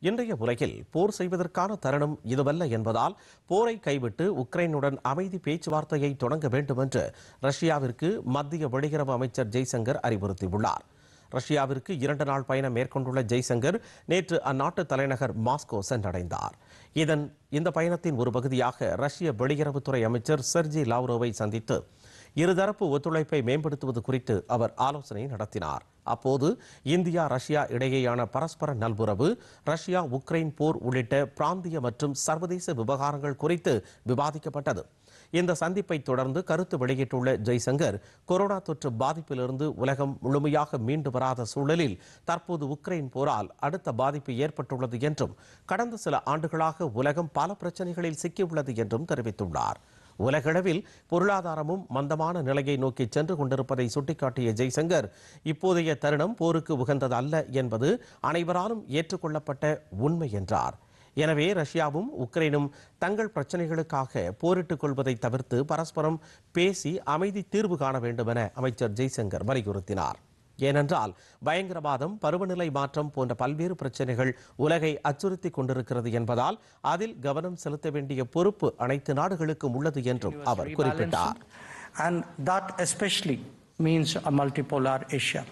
இன்றைய உலகில் போர் செய்வதற்கான தருணம் இதுவல்ல என்பதால் போரை கைவிட்டு உக்ரைனுடன் அமைதி பேச்சுவார்த்தையை தொடங்க வேண்டும் என்று ரஷ்யாவிற்கு மத்திய வெளியுறவு அமைச்சர் ஜெய்சங்கர் அறிவுறுத்தியுள்ளார் ரஷ்யாவிற்கு இரண்டு நாள் பயணம் மேற்கொண்டுள்ள ஜெய்சங்கர் நேற்று அந்நாட்டு தலைநகர் மாஸ்கோ சென்றடைந்தார் இதன் இந்த பயணத்தின் ஒரு பகுதியாக ரஷ்ய வெளியுறவுத்துறை அமைச்சர் செர்ஜி லாவ்ரோவை சந்தித்து இருதரப்பு ஒத்துழைப்பை மேம்படுத்துவது குறித்து அவர் ஆலோசனை நடத்தினார் அப்போது இந்தியா ரஷ்யா இடையேயான பரஸ்பர நல்புறவு ரஷ்யா உக்ரைன் போர் உள்ளிட்ட பிராந்திய மற்றும் சர்வதேச விவகாரங்கள் குறித்து விவாதிக்கப்பட்டது இந்த சந்திப்பை தொடர்ந்து கருத்து வெளியிட்டுள்ள ஜெய்சங்கர் கொரோனா தொற்று பாதிப்பிலிருந்து உலகம் முழுமையாக மீண்டு வராத சூழலில் தற்போது உக்ரைன் போரால் அடுத்த பாதிப்பு ஏற்பட்டுள்ளது என்றும் கடந்த சில ஆண்டுகளாக உலகம் பல பிரச்சனைகளில் சிக்கியுள்ளது என்றும் தெரிவித்துள்ளார் உலகளவில் பொருளாதாரமும் மந்தமான நிலையை நோக்கி சென்று கொண்டிருப்பதை சுட்டிக்காட்டிய ஜெய்சங்கர் இப்போதைய தருணம் போருக்கு உகந்தது அல்ல என்பது அனைவராலும் ஏற்றுக்கொள்ளப்பட்ட உண்மை என்றார் எனவே ரஷ்யாவும் உக்ரைனும் தங்கள் பிரச்சனைகளுக்காக போரிட்டுக் கொள்வதை தவிர்த்து பரஸ்பரம் பேசி அமைதி தீர்வு காண வேண்டும் என அமைச்சர் ஜெய்சங்கர் வலியுறுத்தினார் ஏனென்றால் பயங்கரவாதம் பருவநிலை மாற்றம் போன்ற பல்வேறு பிரச்சனைகள் உலகை அச்சுறுத்தி கொண்டிருக்கிறது என்பதால் அதில் கவனம் செலுத்த வேண்டிய பொறுப்பு அனைத்து நாடுகளுக்கும் உள்ளது என்றும் அவர் குறிப்பிட்டார் And that especially means a multipolar Asia.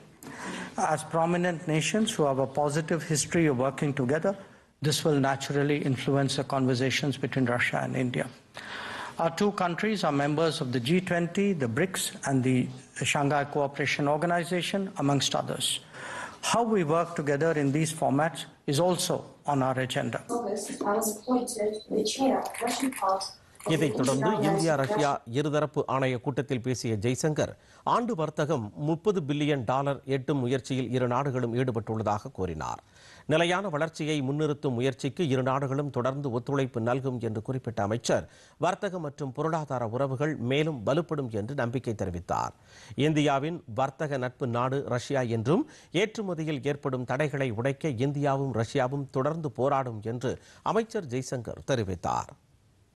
As prominent nations who have a positive history of working together, this will naturally influence the conversations between Russia and India. Our two countries are members of the G20, the BRICS, and the Shanghai Cooperation Organization, amongst others. How we work together in these formats is also on our agenda. August, I was appointed the chair of Russian part of the இதைத் தொடர்ந்து International India Russia Russia இருதரப்பு ஆணைய கூட்டத்தில் பேசிய ஜெய்சங்கர் ஆண்டு வர்த்தகம் முப்பது billion dollar எட்டும் முயற்சியில் இரு நாடுகளும் ஈடுபட்டுள்ளதாக கூறினார் நிலையான வளர்ச்சியை முன்னிறுத்தும் முயற்சிக்கு இரு நாடுகளும் தொடர்ந்து ஒத்துழைப்பு நல்கும் என்று குறிப்பிட்ட அமைச்சர் வர்த்தக மற்றும் பொருளாதார உறவுகள் மேலும் வலுப்படும் என்று நம்பிக்கை தெரிவித்தார் இந்தியாவின் வர்த்தக நட்பு நாடு ரஷ்யா என்றும் ஏற்றுமதியில் ஏற்படும் தடைகளை உடைக்க இந்தியாவும் ரஷ்யாவும் தொடர்ந்து போராடும் என்று அமைச்சர் ஜெய்சங்கர் தெரிவித்தார்